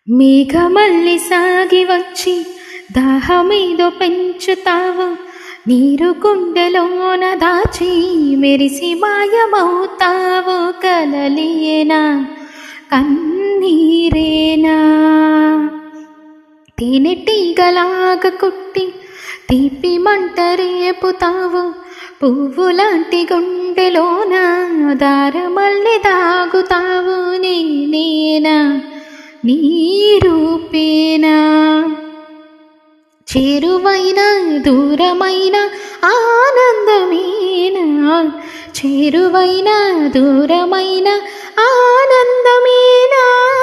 మేఘమల్లి సాగి వచ్చి దాహమేదో పెంచుతావు నీరు గుండెలోన దాచి మెరిసి మాయమవుతావు కలలియేనా కన్నీరేనా తేనెటీగలాగ కుట్టి తీపి మంట రేపుతావు పువ్వులాంటి గుండెలోన దారమల్లి దాగుతావు నేనేనా నీ రూపేనా చేరువైన దూరమైన ఆనందమేనా చేరువైన దూరమైన ఆనందమేనా